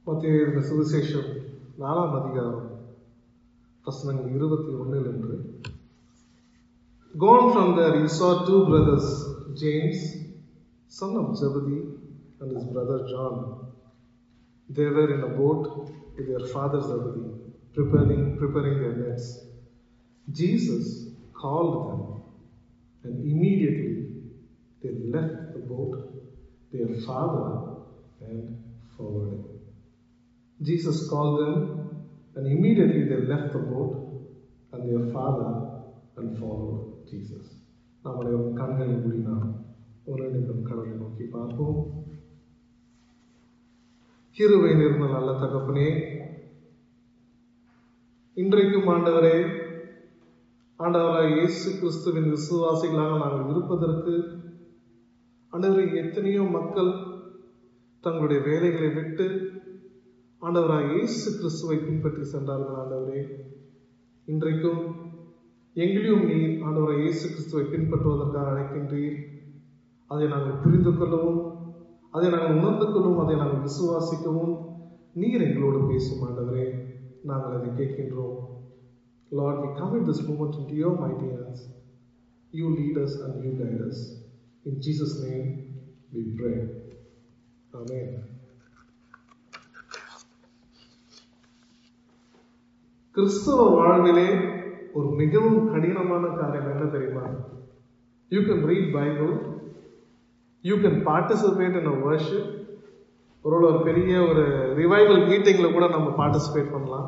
மத்திய எழுதின சுவிசேஷம் நாலாம் அதிகாரம் வசனங்கள் இருபத்தி ஒன்னில் என்று Gone from there, he saw two brothers, James, son of Zebedee, and his brother John. They were in a boat with their father Zebedee, preparing, preparing their nets. Jesus called them, and immediately they left the boat, their father, and followed him. Jesus called them, and immediately they left the boat and their father and followed Jesus. நாம் அனைவரும் கண்களை மூடினால் ஒரு நிமிடம் கடவுளை நோக்கி பார்ப்போம் கிருவை நிறுவன நல்ல தகப்பனே இன்றைக்கும் ஆண்டவரே ஆண்டவராய் இயேசு கிறிஸ்துவின் விசுவாசிகளாக நாங்கள் இருப்பதற்கு ஆண்டவரே எத்தனையோ மக்கள் தங்களுடைய வேலைகளை விட்டு ஆண்டவராய் இயேசு கிறிஸ்துவை பின்பற்றி சென்றார்கள் ஆண்டவரே இன்றைக்கும் எங்களையும் நீர் ஆண்டவராய் இயேசு கிறிஸ்துவை பின்பற்றுவதற்காக அழைக்கின்றீர் அதை நாங்கள் புரிந்து கொள்ளவும் அதை நாங்கள் உணர்ந்து கொள்ளவும் அதை நாங்கள் விசுவாசிக்கவும் நீர் எங்களோடு பேசும் ஆண்டவரே நாங்கள் அதை கேட்கின்றோம் Lord, we commit this moment into your mighty hands. You lead us and you guide us. In Jesus' name we pray. Amen. கிறிஸ்தவ வாழ்விலே ஒரு மிகவும் கடினமான காரியம் என்ன தெரியுமா you can read Bible you can participate in a worship ஒரு ஒரு பெரிய ஒரு ரிவைவல் மீட்டிங்ல கூட நம்ம பார்ட்டிசிபேட் பண்ணலாம்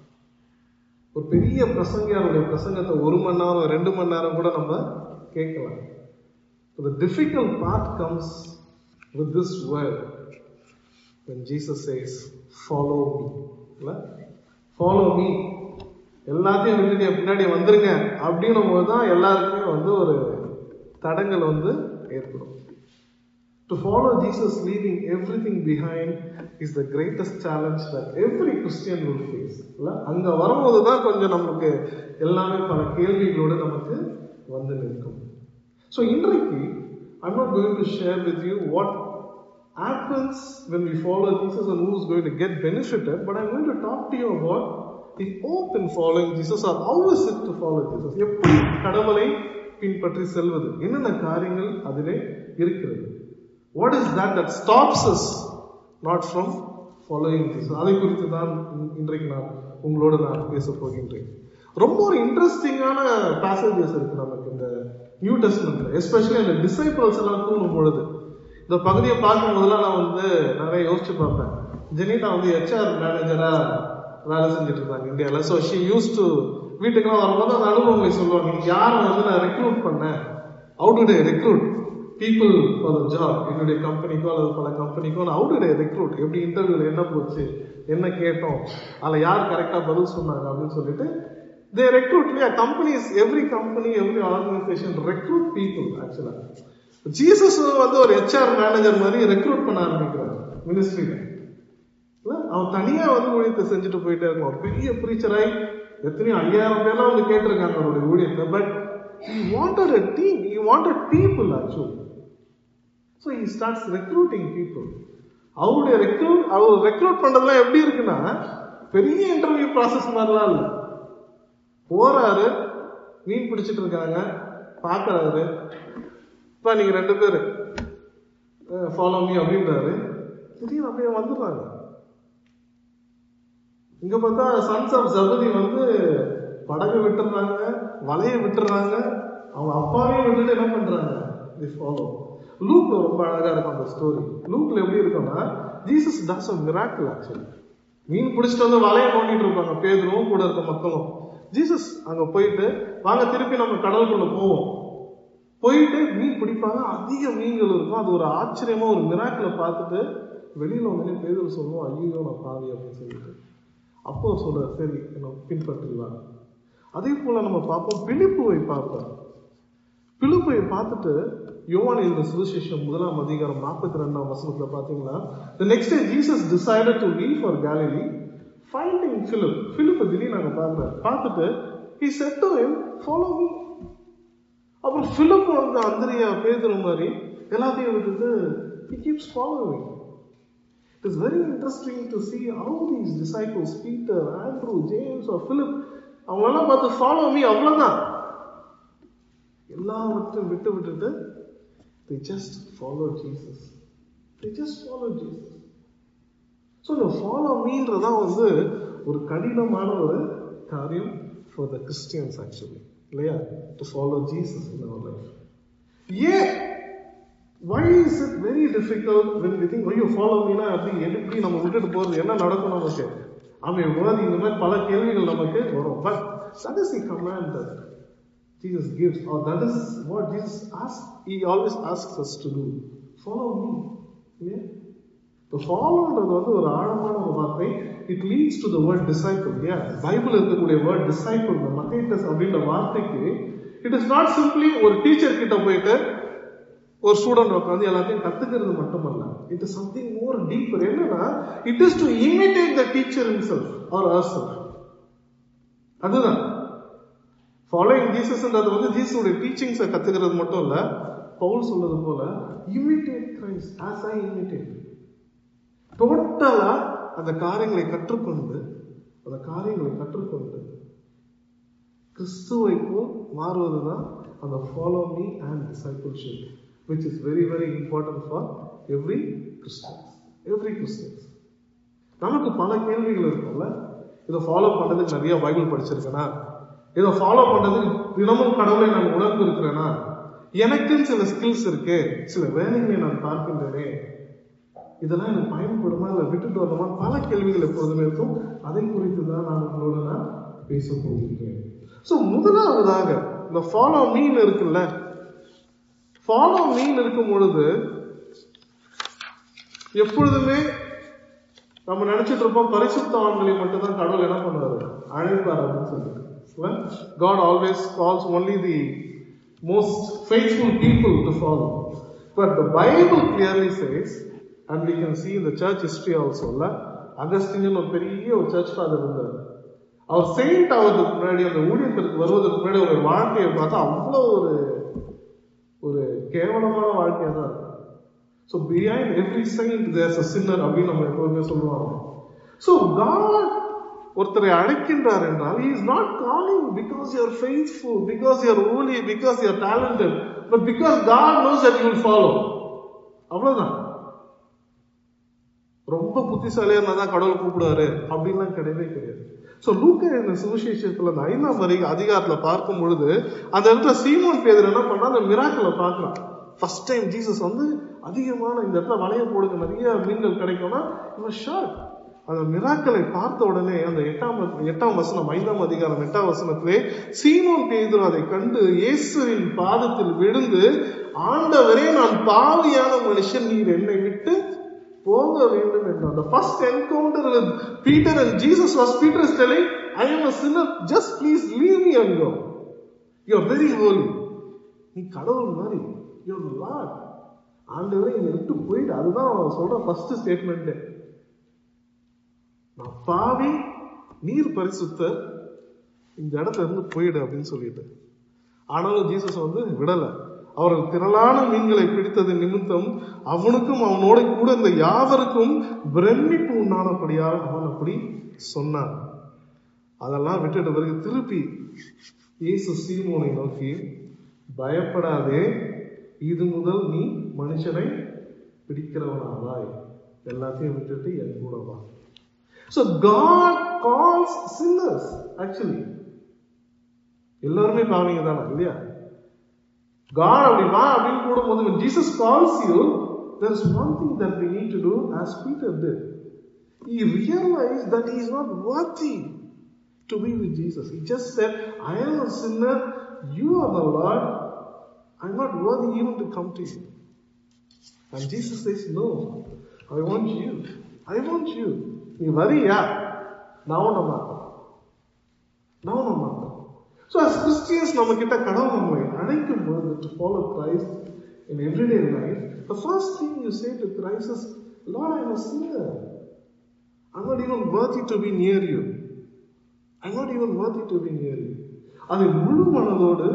ஒரு பெரிய பிரசங்கியாருடைய பிரசங்கத்தை ஒரு மணி நேரம் ரெண்டு மணி நேரம் கூட நம்ம கேட்கலாம் The difficult part comes with this word when Jesus says, Follow me. இல்ல? Follow me. எல்லாத்தையும் விட்டுட்டு என் பின்னாடி வந்துருங்க அப்படின்னும் போது தான் எல்லாருக்குமே வந்து ஒரு தடங்கள் வந்து ஏற்படும் to follow Jesus leaving everything behind is the greatest challenge that every Christian will face இல்லை அங்கே வரும்போது தான் கொஞ்சம் நமக்கு எல்லாமே பல கேள்விகளோடு நமக்கு வந்து நிற்கும் ஸோ இன்றைக்கு I'm not going to share with you what happens when we follow Jesus and who is going to get benefited, but I'm going to talk to you about the hope in following Jesus or how is it to follow Jesus. எப்படி கடவுளை பின்பற்றி செல்வது என்னென்ன காரியங்கள் அதிலே இருக்கிறது what is that that stops us not from following Jesus அதை குறித்து தான் இன்றைக்கு நான் உங்களோட நான் பேச போகின்றேன் ரொம்ப ஒரு இன்ட்ரெஸ்டிங்கான பேசேஜஸ் இருக்கு நமக்கு இந்த நியூ டெஸ்ட்மெண்ட்ல எஸ்பெஷலி அந்த டிசைபிள்ஸ் எல்லாம் தூங்கும் பொழுது இந்த பகுதியை பார்க்கும் போதெல்லாம் நான் வந்து நிறைய யோசிச்சு பார்ப்பேன் ஜெனிதா வந்து ஹெச்ஆர் மேனேஜரா வேலை செஞ்சுட்டு இருந்தாங்க இந்தியாவில் ஸோ ஷி யூஸ் டு வீட்டுக்கெல்லாம் வரும்போது அந்த அனுபவங்களை சொல்லுவாங்க நீங்க யாரை வந்து நான் ரெக்ரூட் பண்ணேன் out to recruit people for job என்னுடைய கம்பெனிக்கோ அல்லது பல கம்பெனிக்கோ நான் அவுட் டு ரெக்ரூட் எப்படி இன்டர்வியூல என்ன போச்சு என்ன கேட்டோம் அதில் யார் கரெக்டாக பதில் சொன்னாங்க அப்படின்னு சொல்லிட்டு தே ரெக்ரூட் இல்லையா companies every company every organization recruit people ஆக்சுவலாக ஜீசஸ் வந்து ஒரு ஹெச்ஆர் மேனேஜர் மாதிரி ரெக்ரூட் பண்ண ஆரம்பிக்கிறார் மினிஸ்ட்ரியில அவன் தனியா வந்து ஊழியத்தை செஞ்சுட்டு போயிட்டே இருக்கும் ஒரு பெரிய பிரீச்சராய் எத்தனையோ ஐயாயிரம் பேர்லாம் வந்து கேட்டிருக்காங்க அவருடைய ஊழியத்தை but he wanted a team he wanted people actually so he starts recruiting people அவருடைய ரெக்ரூட் அவர் ரெக்ரூட் பண்றதுலாம் எப்படி இருக்குன்னா பெரிய இன்டர்வியூ ப்ராசஸ் மாதிரிலாம் இல்லை போறாரு மீன் பிடிச்சிட்டு இருக்காங்க பாக்குறாரு இப்போ நீங்க ரெண்டு பேரு ஃபாலோ மீ அப்படின்றாரு திடீர்னு அப்படியே வந்துடுறாங்க இங்க பார்த்தா சன்ஸ் ஆஃப் ஜபதி வந்து படகு விட்டுறாங்க வலைய விட்டுறாங்க அவங்க அப்பாவே விட்டுட்டு என்ன பண்றாங்க தி ஃபாலோ லூக்ல ரொம்ப அழகா இருக்கும் அந்த ஸ்டோரி லூக்ல எப்படி இருக்கும்னா Jesus does a miracle actually மீன் பிடிச்சிட்டு வந்து வலைய நோண்டிட்டு இருப்பாங்க பேதரும் கூட இருக்க மக்களும் ஜீசஸ் அங்க போயிட்டு வாங்க திருப்பி நம்ம கடலுக்குள்ள போவோம் போயிட்டு மீன் பிடிப்பாங்க அதிக மீன்கள் இருக்கும் அது ஒரு ஆச்சரியமா ஒரு மிராக்கிளை பார்த்துட்டு வெளியில வந்து பேதல் சொல்லுவோம் ஐயோ நான் பாவி அப்படின்னு சொல்லிட்டு அப்போ சொல்ற சரி என்ன பின்பற்றிடலாம் அதே போல நம்ம பார்ப்போம் பிலிப்புவை பார்ப்போம் பிலிப்பை பார்த்துட்டு யோவான் எழுத சுவிசேஷம் முதலாம் அதிகாரம் நாற்பத்தி ரெண்டாம் வசனத்துல பாத்தீங்கன்னா the next day Jesus decided to leave for Galilee finding Philip Philip திடீர்னு நாங்க பார்க்கிறோம் பார்த்துட்டு he said to him follow me அப்புறம் பிலிப் வந்து அந்திரியா பேதுரு மாதிரி எல்லாத்தையும் விட்டுட்டு he keeps following It is very interesting to see how these disciples, Peter, Andrew, James, or Philip, அவங்களெல்லாம் பார்த்து ஃபாலோ மீ அவ்வளவுதான் எல்லாவற்றையும் விட்டு விட்டுட்டு they just follow Jesus. They just follow Jesus. So இந்த ஃபாலோ மீன்றதான் வந்து ஒரு கடினமான ஒரு காரியம் ஃபார் த கிறிஸ்டியன்ஸ் ஆக்சுவலி இல்லையா டு ஃபாலோ ஜீசஸ் இன் அவர் லைஃப் ஏன் why is it very difficult when we think ஐயோ ஃபாலோ மீனா அப்படி எப்படி நம்ம விட்டுட்டு போறது என்ன நடக்கும் நமக்கு ஆமே worthy இந்த மாதிரி பல கேள்விகள் நமக்கு வரும் but that is the command that Jesus gives or that is what Jesus asks he always asks us to do follow me இல்லையா இப்போ ஃபாலோன்றது வந்து ஒரு ஆழமான ஒரு வார்த்தை it leads to the word disciple இல்லையா பைபிள் இருக்கக்கூடிய வேர்ட் டிசைபிள் இந்த மத்தேட்டஸ் அப்படின்ற வார்த்தைக்கு இட் இஸ் நாட் சிம்பிளி ஒரு டீச்சர் கிட்ட போயிட்டு ஒரு ஸ்டூடெண்ட் உட்காந்து எல்லாத்தையும் கத்துக்கிறது மட்டுமல்ல it is something more deeper என்னன்னா it is to imitate the teacher himself or ourself அதுதான் ஃபாலோயிங் ஜீசஸ்ன்றது வந்து ஜீசஸோட டீச்சிங்ஸை கத்துக்கிறது மட்டும் இல்ல பவுல் சொல்றது போல imitate Christ as I imitate டோட்டலா அந்த காரியங்களை கற்றுக்கொண்டு அந்த காரியங்களை கற்றுக்கொண்டு கிறிஸ்துவை போல் மாறுவதுதான் அந்த follow me and discipleship which is very very important for every Christians every Christians நமக்கு பல கேள்விகள் இருக்கும்ல இதை ஃபாலோ பண்றதுக்கு நிறைய பைபிள் படிச்சிருக்கேனா இதை ஃபாலோ பண்றதுக்கு தினமும் கடவுளை நான் உணர்ந்து இருக்கிறேனா எனக்குன்னு சில ஸ்கில்ஸ் இருக்கு சில வேலைகளை நான் பார்க்கின்றனே இதெல்லாம் எனக்கு பயன்படுமா இல்லை விட்டுட்டு வரணுமா பல கேள்விகள் எப்பொழுதுமே இருக்கும் அதை குறித்து தான் நான் உங்களோட நான் பேச போகின்றேன் ஸோ முதலாவதாக இந்த ஃபாலோ மீன் இருக்குல்ல ஃபாலோ மீன் இருக்கும் பொழுது எப்பொழுதுமே நம்ம நினைச்சிட்டு இருப்போம் பரிசுத்தவான்களை மட்டும்தான் கடவுள் என்ன பண்ணுவாரு அழைப்பார் அப்படின்னு சொல்லிட்டு God always calls only the most faithful people to follow. But the Bible clearly says, and we can see in the church history also, இல்ல அகஸ்டின் ஒரு பெரிய ஒரு சர்ச் ஃபாதர் இருந்தார் அவர் செயின்ட் ஆவதுக்கு முன்னாடி அந்த ஊழியத்திற்கு வருவதற்கு முன்னாடி ஒரு வாழ்க்கையை பார்த்தா அவ்வளோ ஒரு ஒரு கேவலமான வாழ்க்கையா தான் இருக்கும் so behind every saint there's a sinner அப்படின்னு நம்ம எப்போதுமே சொல்லுவாங்க ஸோ காட் ஒருத்தரை அழைக்கின்றார் என்றால் he is not calling because you are faithful because you are holy because you are talented but because God knows that you will follow அவ்வளவுதான் ரொம்ப புத்திசாலியா இருந்தா தான் கடவுள் கூப்பிடுவாரு அப்படின்லாம் கிடையவே கிடையாது சோ லூக்கா இந்த சுவிசேஷத்துல அந்த ஐந்தாம் வரி அதிகாரத்துல பார்க்கும் பொழுது அந்த இடத்துல சீமோன் பேதர் என்ன பண்ணா அந்த மிராக்களை பார்க்கலாம் ஃபர்ஸ்ட் டைம் ஜீசஸ் வந்து அதிகமான இந்த இடத்துல வளைய போடுங்க நிறைய மீன்கள் கிடைக்கும்னா இவன் ஷார்ட் அந்த மிராக்களை பார்த்த உடனே அந்த எட்டாம் எட்டாம் வசனம் ஐந்தாம் அதிகாரம் எட்டாம் வசனத்திலே சீமோன் பேதுரு அதை கண்டு இயேசுவின் பாதத்தில் விழுந்து ஆண்டவரே நான் பாவியான மனுஷன் நீர் என்னை விட்டு போக வேண்டும் என்றார் the first encounter with Peter and Jesus was Peter is telling I am a sinner just please leave me and go you are very holy நீ கடவுள் மாதிரி you are the Lord ஆண்டவரே என்னை விட்டு போயிடு அதுதான் அவன் சொல்ற ஃபர்ஸ்ட் ஸ்டேட்மெண்ட் நான் பாவி நீர் பரிசுத்தர் இந்த இடத்துல இருந்து போயிடு அப்படின்னு சொல்லிட்டு ஆனாலும் ஜீசஸ் வந்து விடல அவர்கள் திரளான மீன்களை பிடித்தது நிமித்தம் அவனுக்கும் அவனோட கூட இந்த யாவருக்கும் பிரமிப்பு உண்டானபடியால் அவன் அப்படி சொன்னான் அதெல்லாம் விட்டுட்டு பிறகு திருப்பி இயேசு சீமோனை நோக்கி பயப்படாதே இது முதல் நீ மனுஷனை பிடிக்கிறவனாவாய் எல்லாத்தையும் விட்டுட்டு என் கூட வா So God calls sinners actually. எல்லாருமே பாவீங்க தானே இல்லையா God அப்படி வா அப்படின்னு கூடும்போது when Jesus calls you there is one thing that we need to do as Peter did. He realized that he is not worthy to be with Jesus. He just said, I am a sinner, you are the Lord, I'm not worthy even to come to you. And Jesus says, No, I want you. I want you. நீ வரியா நான் உன்னை மாட்டேன் நான் உன்னை மாட்டேன் so as Christians நம்ம கிட்ட கடவுள் நம்மை அழைக்கும் போது to follow Christ in everyday life the first thing you say to Christ is Lord I am sinner I not even worthy to be near you I not even worthy to be near you அதை முழு மனதோடு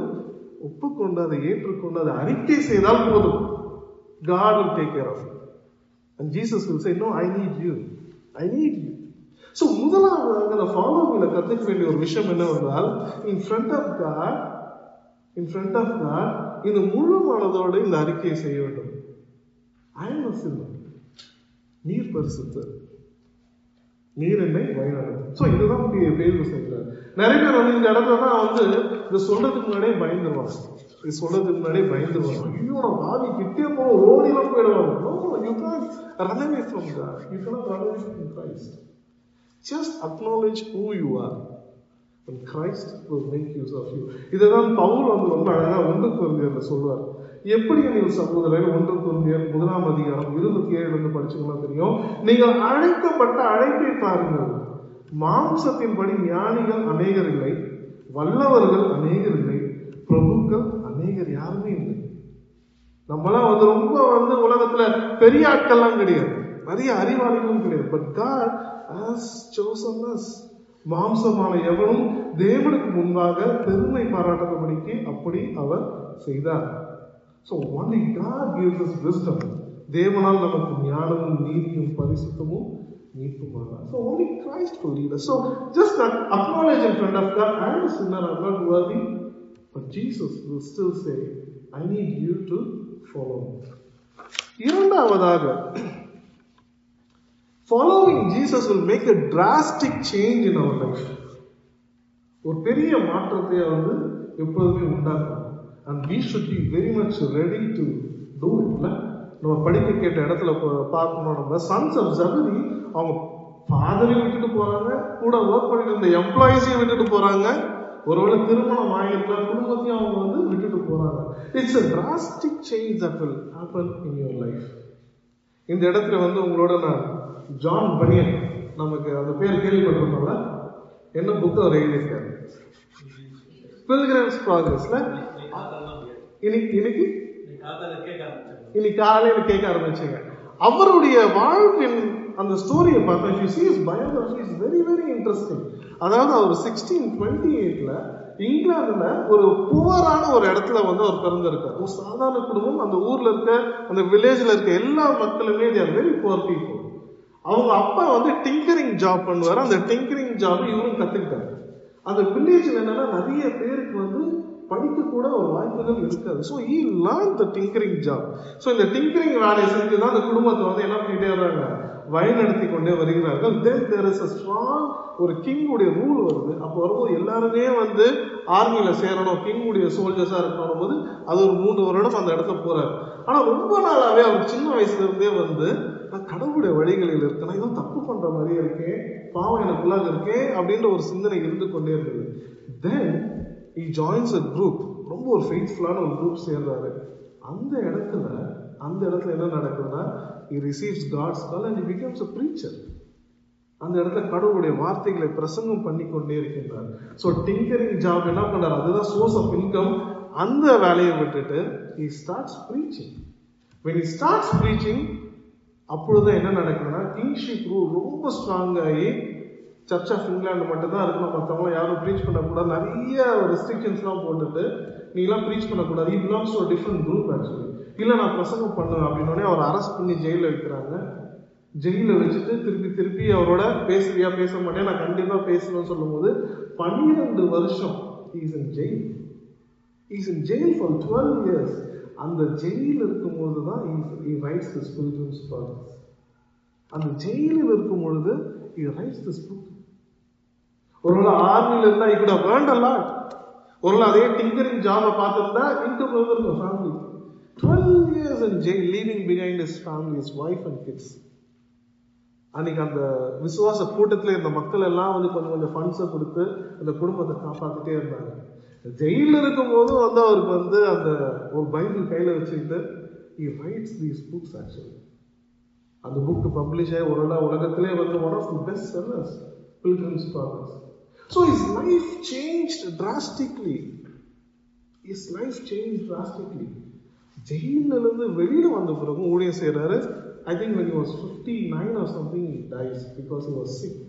ஒப்புக்கொண்டு அதை ஏற்றுக்கொண்டு அதை அறிக்கை செய்தால் போதும் God will take care of it. And Jesus will say, No, I need you. I need you. So முதலாவதாக அந்த ஃபாலோவில கத்துக்க வேண்டிய ஒரு விஷயம் என்னவென்றால் in front of God in front of God இந்த முழு மனதோடு இந்த அறிக்கையை செய்ய வேண்டும் ஐ எம் சின்னர் நீர் பரிசுத்தர் நீர் என்னை வழிநடத்தும் ஸோ இதுதான் பே- பேதுரு செய்கிறார் நிறைய பேர் வந்து இந்த இடத்துல தான் வந்து இது சொல்றதுக்கு முன்னாடியே பயந்துருவாங்க இது சொல்றதுக்கு முன்னாடியே பயந்துருவாங்க ஐயோ நான் பாவி கிட்டே போ ஓடிலாம் போயிடுவாங்க no you can run away from God you can run away from Christ just acknowledge who you are and Christ will make use of you இதுதான் பவுல் வந்து ரொம்ப அழகா ஒன்று குருந்தியர்ல சொல்வார் எப்படி நீங்கள் சகோதரர் ஒன்று குருந்தியர் முதலாம் அதிகாரம் இருபத்தி ஏழுல இருந்து படிச்சீங்கன்னா தெரியும் நீங்கள் அழைக்கப்பட்ட அழைப்பை பாருங்கள் மாம்சத்தின்படி ஞானிகள் அநேகர் இல்லை வல்லவர்கள் அநேகர் இல்லை பிரபுக்கள் அநேகர் யாருமே இல்லை நம்மலாம் வந்து ரொம்ப வந்து உலகத்துல பெரிய ஆட்கள்லாம் கிடையாது நிறைய அறிவாளிகளும் கிடையாது but God has chosen us மாம்சமான எவனும் தேவனுக்கு முன்பாக பெருமை பாராட்டபடிக்கு அப்படி அவர் செய்தார் so only God gives us wisdom தேவனால் நமக்கு ஞானமும் நீதியும் பரிசுத்தமும் மீட்புமானார் so only Christ will lead us. So just that acknowledge in front of God, I am a sinner, I'm not worthy, but Jesus will still say, I need you to follow me. இரண்டாவதாக following Jesus will make a drastic change in our life. ஒரு பெரிய மாற்றத்தை வந்து எப்போதுமே உண்டாக்கும் and we should be very much ready to do it இல்ல நம்ம படிக்க கேட்ட இடத்துல பா- பார்க்கணும் நம்ம சன்ஸ் ஆஃப் ஜபதி அவங்க ஃபாதரையும் விட்டுட்டு போறாங்க கூட ஒர்க் பண்ணிட்டு இருந்த எம்ப்ளாயிஸையும் விட்டுட்டு போறாங்க ஒருவேளை திருமணம் ஆகிருக்கலாம் குடும்பத்தையும் அவங்க வந்து விட்டுட்டு போறாங்க it's a drastic change that will happen in your life இந்த இடத்துல வந்து உங்களோட நான் ஜான் பனியன் நமக்கு அந்த பேர் கேள்விப்பட்டிருந்தோம்ல என்ன புக் அவர் எழுதியிருக்காரு பில்கிரம்ஸ் ப்ராக்ரஸ்ல இன்னைக்கு இன்னைக்கு இன்னைக்கு காலையில கேட்க ஆரம்பிச்சீங்க அவருடைய வாழ்வின் அந்த ஸ்டோரியை பார்த்தா you see his biography is very very interesting அதாவது அவர் சிக்ஸ்டீன் டுவெண்ட்டி எயிட்ல இங்கிலாந்துல ஒரு புவரான ஒரு இடத்துல வந்து அவர் பிறந்திருக்கார் ஒரு சாதாரண குடும்பம் அந்த ஊர்ல இருக்க அந்த வில்லேஜ்ல இருக்க எல்லா மக்களுமே தேர் வெரி புவர் பீப்புள் அவங்க அப்பா வந்து டிங்கரிங் ஜாப் பண்ணுவார் அந்த டிங்கரிங் ஜாப் இவரும் கத்துக்கிட்டாரு அந்த வில்லேஜ்ல என்னன்னா நிறைய பேருக்கு வந்து படிக்க கூட ஒரு வாய்ப்புகள் இருக்காது so he learn the tinkering job so இந்த டிங்கரிங் வேலையை செஞ்சு தான் அந்த குடும்பத்தை வந்து என்ன பண்ணிட்டே வர்றாங்க வழிநடத்தி கொண்டே வருகிறார்கள் தென் தேர் இஸ் அ ஸ்ட்ராங் ஒரு கிங்குடைய ரூல் வருது அப்போ வரும்போது எல்லாருமே வந்து ஆர்மியில சேரணும் கிங்குடைய சோல்ஜர்ஸா இருக்கணும் போது அது ஒரு மூணு வருடம் அந்த இடத்துல போறாரு ஆனா ரொம்ப நாளாவே அவர் சின்ன வயசுல இருந்தே வந்து நான் கடவுளுடைய வழிகளில் இருக்கேன் நான் ஏதோ தப்பு பண்ற மாதிரியே இருக்கேன் பாவம் எனக்குள்ளாக இருக்கேன் அப்படின்ற ஒரு சிந்தனை இருந்து கொண்டே இருந்தது then he joins a group ரொம்ப ஒரு ஃபெய்த்ஃபுல்லான ஒரு குரூப் சேர்றாரு அந்த இடத்துல அந்த இடத்துல என்ன நடக்குதுன்னா he receives God's call and he becomes a preacher அந்த இடத்துல கடவுளுடைய வார்த்தைகளை பிரசங்கம் பண்ணி கொண்டே இருக்கின்றார் ஸோ டிங்கரிங் ஜாப் என்ன பண்றாரு அதுதான் சோர்ஸ் ஆஃப் இன்கம் அந்த வேலையை விட்டுட்டு he starts preaching when he starts preaching அப்பொழுது என்ன நடக்குதுன்னா கிங்ஷிப் ரூல் ரொம்ப ஸ்ட்ராங் ஆகி சர்ச் ஆஃப் இங்கிலாந்து மட்டும் தான் இருக்கணும் மற்றவங்க யாரும் ப்ரீச் பண்ணக்கூடாது நிறைய ரெஸ்ட்ரிக்ஷன்ஸ்லாம் போட்டுட்டு நீலாம் ப்ரீச் பண்ணக்கூடாது he belongs to different group actually இல்லை நான் பிரசங்கம் பண்ணுவேன் அப்படின்னோடனே அவர் அரெஸ்ட் பண்ணி ஜெயிலில் வைக்கிறாங்க ஜெயிலில் வச்சுட்டு திருப்பி திருப்பி அவரோட பேசுறியா பேச மாட்டேன் நான் கண்டிப்பாக பேசணும்னு சொல்லும்போது பன்னிரெண்டு வருஷம் is in jail is in jail for twelve years அந்த ஜெயிலில் இருக்கும்போது தான் he writes this pilgrim's project அந்த ஜெயிலில் இருக்கும் பொழுது he ரைட்ஸ் திஸ் புக் ஒருவேளை ஆர்மியில் இருந்தா he could have earned a lot ஒருவேளை அதே டிங்கரிங் ஜாபை பார்த்திருந்தா இன்கம் வந்திருக்கும் family twelve years in jail leaving behind his family his wife and kids அன்னைக்கு அந்த விசுவாச கூட்டத்தில் இருந்த மக்கள் எல்லாம் வந்து கொஞ்சம் கொஞ்சம் ஃபண்ட்ஸை கொடுத்து அந்த குடும்பத்தை காப்பாத்திட்டே இருந்தாங்க ஜெயிலில் இருக்கும் போதும் வந்து அவருக்கு வந்து அந்த ஒரு பைபிள் கையில வச்சுக்கிட்டு he writes these books actually அந்த புக் பப்ளிஷ் ஆகி ஒரு நாள் உலகத்திலே வந்து one of the best sellers pilgrim's progress so his life change drastically his life change drastically ஜெயிலில் இருந்து வெளியில வந்த பிறகு ஊழியம் செய்யறாரு I think when he was 59 or something he dies because he was sick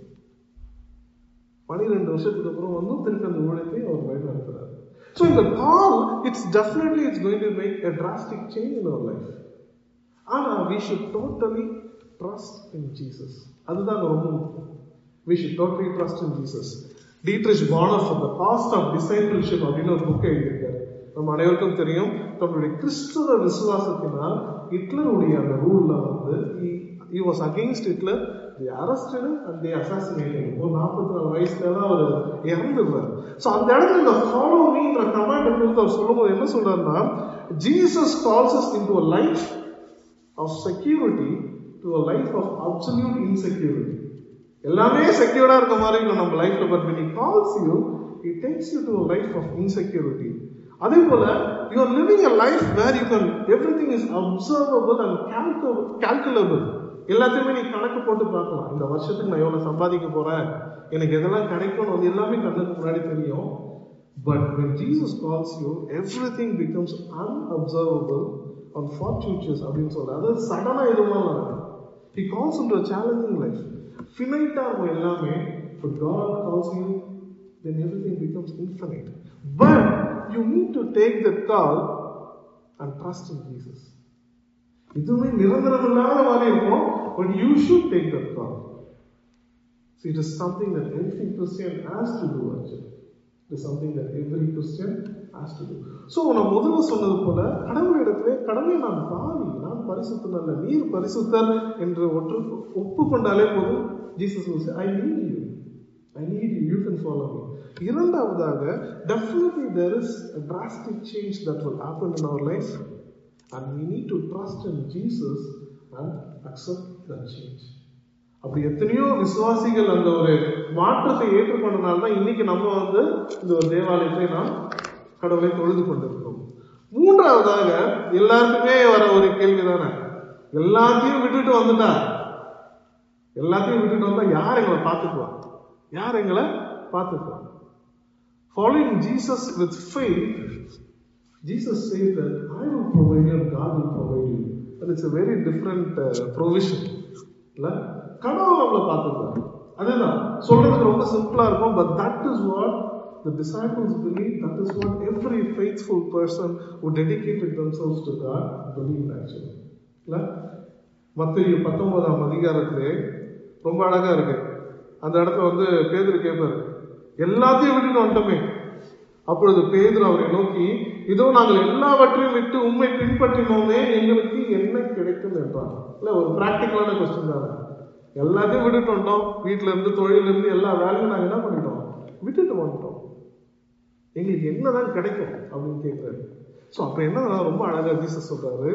பனிரெண்டு வருஷத்துக்கு அப்புறம் வந்து திருப்பி அந்த ஊழியத்தை அவர் வழி நடத்துறாரு ஸோ இந்த call it's definitely it's going to make a drastic change in அவர் லைஃப் ஆனா we should totally trust in Jesus அதுதான் ரொம்ப முக்கியம் we should totally trust in Jesus. Dietrich Bonhoeffer, The Cost of Discipleship அப்படின்னு ஒரு book எழுதியிருக்காரு நம்ம அனைவருக்கும் தெரியும் தன்னுடைய கிறிஸ்துவ விசுவாசத்தினால் ஹிட்லருடைய அந்த ரூல்ல வந்து he was against Hitler they arrested him and they assassinated him ஒரு நாற்பத்தி நாலு வயசுல தான் அவர் இறந்துடுறாரு ஸோ அந்த இடத்துல இந்த ஃபாலோ மீன்ற கமாண்ட் குறித்து அவர் சொல்லும்போது என்ன சொல்றாருன்னா Jesus calls us into a life of security to a life of absolute insecurity எல்லாமே செக்யூர்டா இருக்க மாதிரி இருக்கும் நம்ம லைஃப்ல but when he calls you he takes you to a life of insecurity அதே போல you are living a life where you can everything is observable and calculable calculable எல்லாத்தையுமே நீ கணக்கு போட்டு பார்க்கலாம் இந்த வருஷத்துக்கு நான் எவ்வளவு சம்பாதிக்க போறேன் எனக்கு எதெல்லாம் கிடைக்கும்னு வந்து எல்லாமே கண்ணுக்கு முன்னாடி தெரியும் but when Jesus calls you everything becomes unobservable on fortuitous அப்படின்னு சொல்ற அதாவது சடனா எதுவும் நடக்கும் he calls into a challenging life finite இருக்கும் எல்லாமே but God calls you then everything becomes infinite but you need to take that call and trust in Jesus இதுவுமே நிரந்தரம் இல்லாத மாதிரி இருக்கும் but you should take that call See, it is something that every Christian has to do actually. It is something that every Christian has to do. So, நான் முதல்ல சொன்னது போல கடவுளிடத்திலே கடவுளை நான் பாவி நான் பரிசுத்தம் அல்ல நீர் பரிசுத்தர் என்று ஒற்று ஒப்புக்கொண்டாலே போதும் Jesus will say, I need you. I need you. You can follow me. இரண்டாவதாக definitely there is a drastic change that will happen in our life and we need to trust in Jesus and accept that change. அப்படி எத்தனையோ விசுவாசிகள் அந்த ஒரு மாற்றத்தை ஏற்றுக்கொண்டனால தான் இன்னைக்கு நம்ம வந்து இந்த ஒரு தேவாலயத்தை நாம் கடவுளை தொழுது கொண்டிருக்கிறோம் மூன்றாவதாக எல்லாருக்குமே வர ஒரு கேள்வி தானே எல்லாத்தையும் விட்டுட்டு வந்துட்டா எல்லாத்தையும் விட்டுட்டு வந்தா யார் எங்களை பார்த்துக்குவா யார் எங்களை பார்த்துக்குவா following Jesus with faith Jesus says that I will provide you God will provide you that it's a very different provision இல்ல கடவுள் நம்மளை பார்த்துக்குவார் அதுதான் சொல்றதுக்கு ரொம்ப சிம்பிளா இருக்கும் but that is what the disciples believe that is what every faithful person who dedicated themselves to God believed actually இல்ல மத்திய பத்தொன்பதாம் அதிகாரத்திலே ரொம்ப அழகா இருக்கு அந்த இடத்துல வந்து பேதுரு கேட்பாரு எல்லாத்தையும் விட்டுட்டு வந்துட்டோமே அப்பொழுது பேதுரு அவரை நோக்கி இதோ நாங்கள் எல்லாவற்றையும் விட்டு உண்மை பின்பற்றினோமே எங்களுக்கு என்ன கிடைக்கும் என்றார் இல்ல ஒரு பிராக்டிக்கலான கொஸ்டின் தானே எல்லாத்தையும் விட்டுட்டு வந்துட்டோம் வீட்டுல இருந்து தொழில இருந்து எல்லா வேலையும் நாங்க என்ன பண்ணிட்டோம் விட்டுட்டு வந்துட்டோம் எங்களுக்கு என்னதான் கிடைக்கும் அப்படின்னு கேட்கிறாரு ஸோ அப்ப என்ன ரொம்ப அழகா ஜீசஸ் சொல்றாரு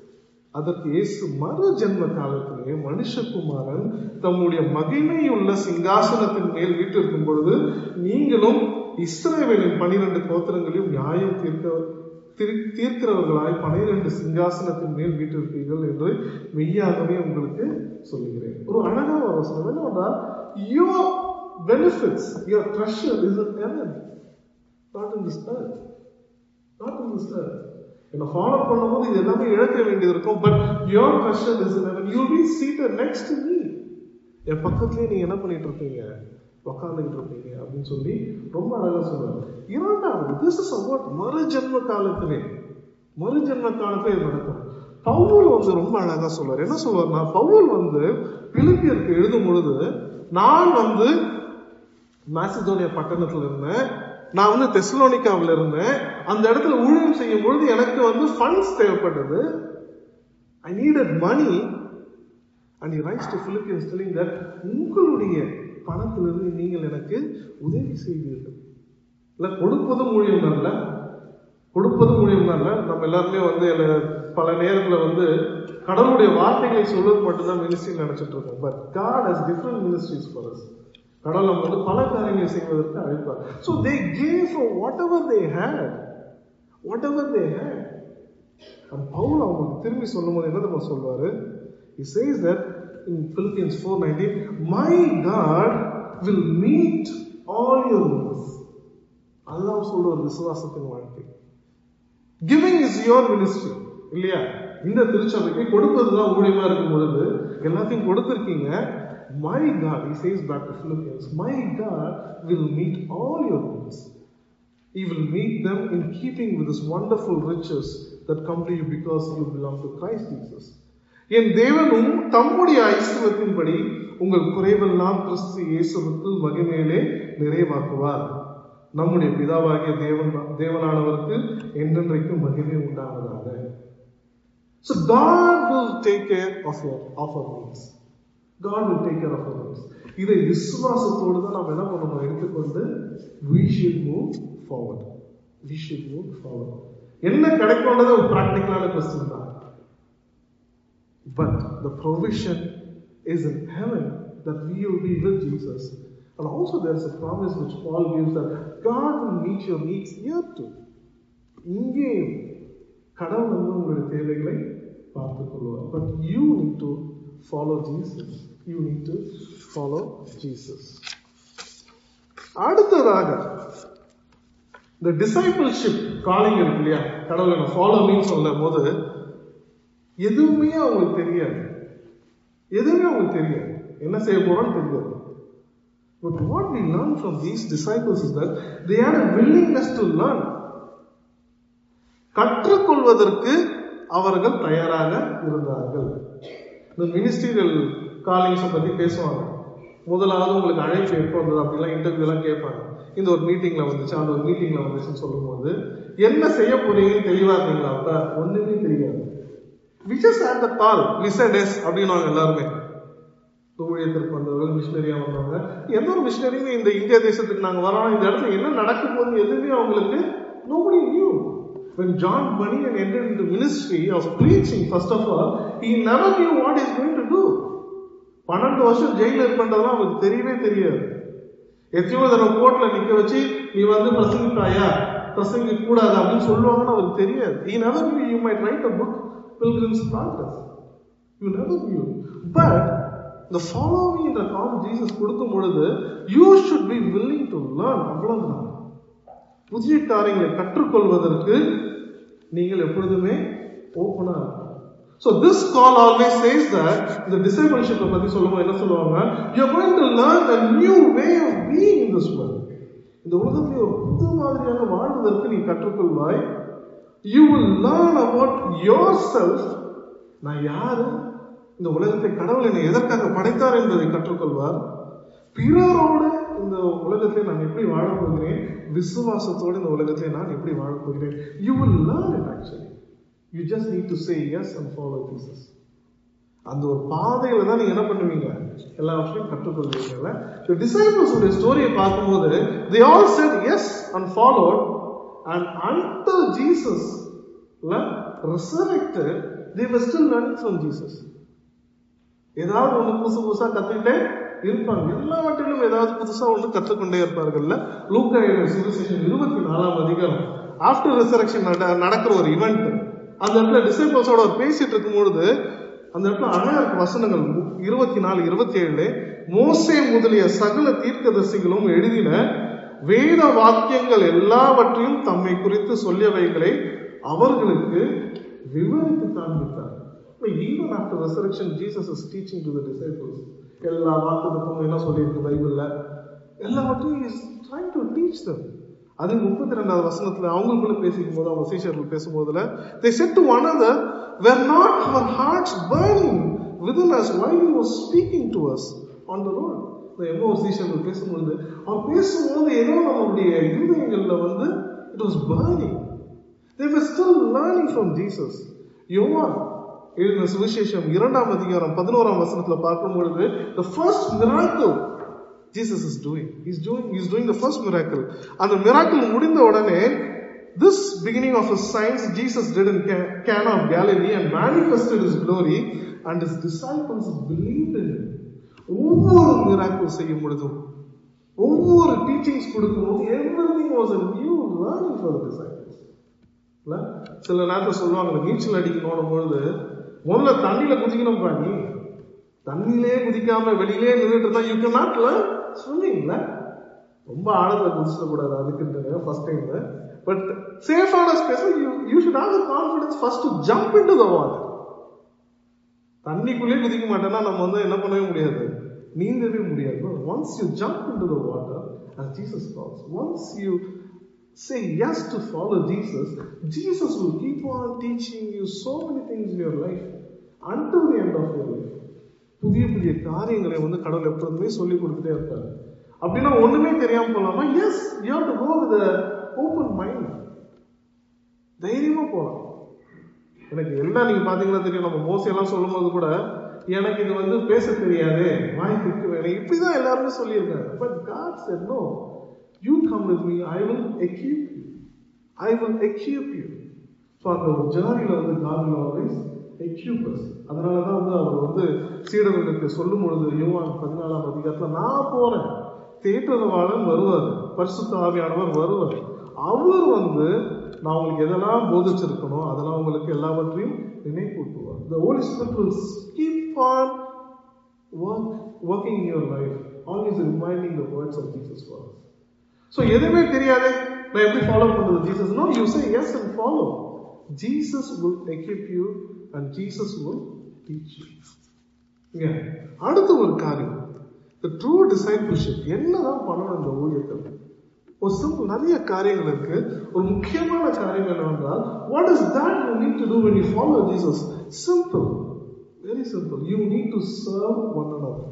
அதற்கு இயேசு மறு ஜென்ம காலத்திலே மனுஷகுமாரன் தம்முடைய மகிமையுள்ள சிங்காசனத்தின் மேல் வீட்டிருக்கும் பொழுது நீங்களும் இஸ்ரேவேலின் பனிரெண்டு கோத்திரங்களையும் நியாயம் தீர்க்க தீர்- தீர்க்கிறவர்களாய் பனிரெண்டு சிங்காசனத்தின் மேல் வீட்டிருப்பீர்கள் என்று மெய்யாகவே உங்களுக்கு சொல்லுகிறேன் ஒரு அழகான ஒரு வசனம் என்னவென்றால் your benefits your treasure is in heaven not in this earth not in this earth என்ன ஃபாலோ பண்ணும்போது இது எல்லாமே இழக்க வேண்டியது இருக்கும் but your treasure is in heaven you be seated next to me என் பக்கத்துலயே நீங்க என்ன பண்ணிட்டு இருப்பீங்க உக்காந்துட்டு இருப்பீங்க அப்படின்னு சொல்லி ரொம்ப அழகா சொல்றாரு இரண்டாவது திஸ் இஸ் அபவுட் மறு ஜென்ம காலத்திலே மறு ஜென்ம காலத்திலே இது நடக்கும் பவுல் வந்து ரொம்ப அழகா சொல்றாரு என்ன சொல்றாருன்னா பவுல் வந்து பிலிப்பியருக்கு எழுதும் பொழுது நான் வந்து மாசிதோனியா பட்டணத்துல இருந்தேன் நான் வந்து தெஸ்லோனிக்காவில் இருந்தேன் அந்த இடத்துல ஊழியம் செய்யும் பொழுது எனக்கு வந்து ஃபண்ட்ஸ் தேவைப்பட்டது I needed money and you rise to Philippians telling that உங்களுடைய பணத்திலிருந்து நீங்கள் எனக்கு உதவி செய்வீர்கள் இல்ல கொடுப்பதும் ஊழியம் தான் இல்ல கொடுப்பதும் ஊழியம் தான் இல்ல நம்ம எல்லாருமே வந்து எல்லா- பல நேரத்துல வந்து கடவுளுடைய வார்த்தைகளை சொல்வது மட்டும்தான் மினிஸ்ட்ரி நினைச்சிட்டு இருக்கோம் but God has different ministries for us கடவுள் நம்ம வந்து பல காரியங்களை செய்வதற்கு அழைப்பார் so they gave for whatever they had whatever they had And Paul அவங்களுக்கு திரும்பி சொல்லும்போது என்ன நம்ம சொல்வாரு he says that in Philippians 4:19 my God will meet all your needs அல்லாஹ் சொல்ற ஒரு விசுவாசத்தின் வாழ்க்கை கிவிங் இஸ் யுவர் மினிஸ்ட்ரி இல்லையா இந்த திருச்சபைக்கு கொடுப்பதுதான் ஊழியமா இருக்கும் பொழுது எல்லாத்தையும் கொடுத்திருக்கீங்க my God he says back to Philippians my God will meet all your needs He will meet them in keeping with His wonderful riches that come to you because you belong to Christ Jesus. என் தேவனும் தம்முடைய ஐஸ்வரத்தின்படி உங்கள் குறைவெல்லாம் கிறிஸ்து இயேசுவுக்குள் மகிமையிலே நிறைவாக்குவார் நம்முடைய பிதாவாகிய தேவன் தேவனானவருக்கு என்றென்றைக்கும் மகிமை உண்டானதாக So God will take care of your of our needs. God will take care of our needs. இதை விசுவாசத்தோடு தான் நாம் என்ன பண்ணணும் எடுத்துக்கொண்டு we should move forward. We should move forward. என்ன கிடைக்கும்ன்றது ஒரு பிராக்டிக்கலான கொஸ்டின் தான் But the provision is in heaven that we will be with Jesus. And also there's a promise which Paul gives that God will meet your needs here too. இங்கேயும் கடவுள் வந்து உங்களுடைய தேவைகளை பார்த்துக் கொள்வார் but you need to follow Jesus you need to follow Jesus அடுத்ததாக இந்த discipleship calling இருக்கு இல்லையா கடவுளை நான் ஃபாலோ மீன் சொல்லும் போது எதுவுமே அவங்களுக்கு தெரியாது எதுவுமே அவங்களுக்கு தெரியாது என்ன செய்ய போறோம்னு தெரியாது But what we learn from these disciples is that they had a willingness to learn. கற்றுக்கொள்வதற்கு அவர்கள் தயாராக இருந்தார்கள் இந்த மினிஸ்ட்ரியல் காலிங்ஸை பத்தி பேசுவாங்க முதலாவது உங்களுக்கு அழைப்பு எப்போ வந்தது அப்படிலாம் இன்டர்வியூ எல்லாம் கேட்பாங்க இந்த ஒரு மீட்டிங்ல வந்துச்சு அந்த ஒரு மீட்டிங்ல வந்துச்சுன்னு சொல்லும்போது என்ன செய்ய போறீங்கன்னு தெளிவா இருந்தீங்களா அப்ப ஒண்ணுமே தெரியாது விஜஸ் ஆட் த கால் விசடெஸ் அப்படின்னுவாங்க எல்லாருமே ஊழியத்திற்கு வந்தவர்கள் மிஷினரியா வந்தவங்க எந்த ஒரு மிஷினரியுமே இந்த இந்திய தேசத்துக்கு நாங்க வரோம் இந்த இடத்துல என்ன நடக்கும் போது எதுவுமே அவங்களுக்கு nobody knew when John Bunyan entered into ministry of preaching first of all he never knew what he's going to do பன்னெண்டு வருஷம் ஜெயில இருப்பதெல்லாம் அவருக்கு தெரியவே தெரியாது எத்தனையோ தடவை கோர்ட்ல நிக்க வச்சு நீ வந்து பிரசங்கிட்டாயா பிரசங்க கூடாது அப்படின்னு சொல்லுவாங்கன்னு அவருக்கு தெரியாது he never knew you might write a book pilgrim's progress you never knew but இந்த ஃபாலோ மீ என்ற கால் ஜீசஸ் கொடுக்கும் பொழுது you should be willing to learn அவ்வளவுதான் புதிய காரியங்களை கற்றுக்கொள்வதற்கு நீங்கள் எப்பொழுதுமே ஓப்பனா so this call always says that இந்த டிசைபிள்ஷிப்பை பத்தி சொல்லும்போது என்ன சொல்லுவாங்க you going to learn a new way of being in this world இந்த உலகத்தில் ஒரு புது மாதிரியாக வாழ்வதற்கு நீ கற்றுக்கொள்வாய் you will learn about yourself நான் யாரு இந்த உலகத்தை கடவுள் என்னை எதற்காக படைத்தார் என்பதை கற்றுக்கொள்வார் பிறரோடு இந்த உலகத்தை நான் எப்படி வாழப் போகிறேன் விசுவாசத்தோடு இந்த உலகத்தை நான் எப்படி வாழப் போகிறேன் you will learn it actually you just need to say yes and follow Jesus அந்த ஒரு பாதையில தான் நீங்க என்ன பண்ணுவீங்க எல்லா விஷயம் கற்றுக்கொள்வீங்கல்ல இந்த டிசைபிள்ஸ் உடைய ஸ்டோரியை பார்க்கும்போது they all said yes and followed and until Jesus resurrected they were still learning from Jesus ஏதாவது ஒண்ணு புதுசு புதுசா கத்துக்கிட்டே இருப்பாங்க எல்லாவற்றிலும் ஏதாவது புதுசா ஒண்ணு கற்றுக்கொண்டே இருப்பார்கள்ல லூக்கா சுவிசேஷன் இருபத்தி நாலாம் அதிகாரம் ஆஃப்டர் ரிசரக்ஷன் நடக்கிற ஒரு இவெண்ட் அந்த இடத்துல டிசைபிள்ஸோட அவர் பேசிட்டு இருக்கும் பொழுது அந்த இடத்துல அழகா இருக்கு வசனங்கள் இருபத்தி நாலு இருபத்தி ஏழு மோசே முதலிய சகல தீர்க்கதரிசிகளும் எழுதின வேத வாக்கியங்கள் எல்லாவற்றையும் தம்மை குறித்து சொல்லியவைகளை அவர்களுக்கு விவரித்து காண்பித்தார் even after resurrection Jesus is teaching to the disciples எல்லா வாக்குறுக்கும் என்ன சொல்லியிருக்கு பைபிள்ல எல்லாவற்றையும் is trying to teach them அது முப்பத்தி ரெண்டாவது வசனத்துல அவங்களுக்குள்ள பேசிக்கும் போது அவங்க சீஷர்கள் பேசும்போதுல they said to one another were not our hearts burning within us while he was speaking to us on the road இந்த எவ்வளோ ஒரு சீஷர்கள் பேசும்பொழுது அவன் பேசும்போது ஏதோ நம்மளுடைய இருதயங்கள்ல வந்து it was burning they were still learning from Jesus யோவான் எழுதின சுவிசேஷம் இரண்டாம் அதிகாரம் பதினோராம் வசனத்துல பார்க்கும் பொழுது the first miracle Jesus is doing. He's doing, he's doing the first miracle. அந்த miracle முடிந்த உடனே this beginning of his signs Jesus did in Ca- Cana of Galilee and manifested his glory and his disciples believed in him. ஒவ்வொரு miracle செய்யும் பொழுதும் ஒவ்வொரு teachings கொடுக்கும்போது everything was a new learning for the disciples. இல்ல? சில நேரத்தில் சொல்லுவாங்க நீச்சல் அடிக்கணும் பொழுது முதல்ல தண்ணியில குதிக்கணும் பாணி தண்ணியிலே குதிக்காம வெளியிலே நின்றுட்டு இருந்தா யூ கேன் நாட் லேர்ன் ஸ்விம்மிங்ல ரொம்ப ஆழத்துல குதிச்சிட கூடாது அதுக்குன்றது ஃபர்ஸ்ட் டைம் பட் சேஃபான space you you should have the confidence first to jump into the water தண்ணிக்குள்ளே குதிக்க மாட்டேன்னா நம்ம வந்து என்ன பண்ணவே முடியாது நீந்தவே முடியாது once you jump into the water as Jesus calls once you say yes to follow Jesus Jesus will keep on teaching you so many things in your life until the end of your life புதிய புதிய காரியங்களை வந்து கடவுள் எப்பொழுதுமே சொல்லி கொடுத்துட்டே இருப்பாரு அப்படின்னா ஒண்ணுமே தெரியாம போலாமா yes you have to go with open mind தைரியமா போலாம் எனக்கு எல்லாம் நீங்க பாத்தீங்கன்னா தெரியும் நம்ம மோசி எல்லாம் சொல்லும்போது கூட எனக்கு இது வந்து பேச தெரியாது வாய் திக்கு வேணும் இப்படிதான் எல்லாருமே சொல்லியிருக்காங்க but God said no you come with me i will equip you i will equip you so அந்த ஒரு ஜேர்னியில் வந்து God will always equip us அதனால தான் வந்து அவர் வந்து சீடர்களுக்கு சொல்லும் பொழுது யோவான் பதினாலாம் அதிகாரத்தில் நான் போறேன் தேற்றவாளன் வருவார் பரிசுத்த ஆவியானவர் வருவார் அவர் வந்து நான் உங்களுக்கு எதெல்லாம் போதிச்சிருக்கணும் அதெல்லாம் உங்களுக்கு எல்லாவற்றையும் நினைப்பூட்டுவார் the holy spirit will keep on work working in your life always reminding the words of jesus for us so எதுவுமே தெரியாதே நான் எப்படி ஃபாலோ பண்றது Jesus no you say yes and follow Jesus will equip you and Jesus will teach you இங்க அடுத்த ஒரு காரியம் the true discipleship என்னதான் பண்ணணும் இந்த ஊழியத்தில் ஒரு சிம்பிள் நிறைய காரியங்கள் இருக்கு ஒரு முக்கியமான காரியம் என்னவென்றால் what is that you need to do when you follow Jesus simple very simple you need to serve one another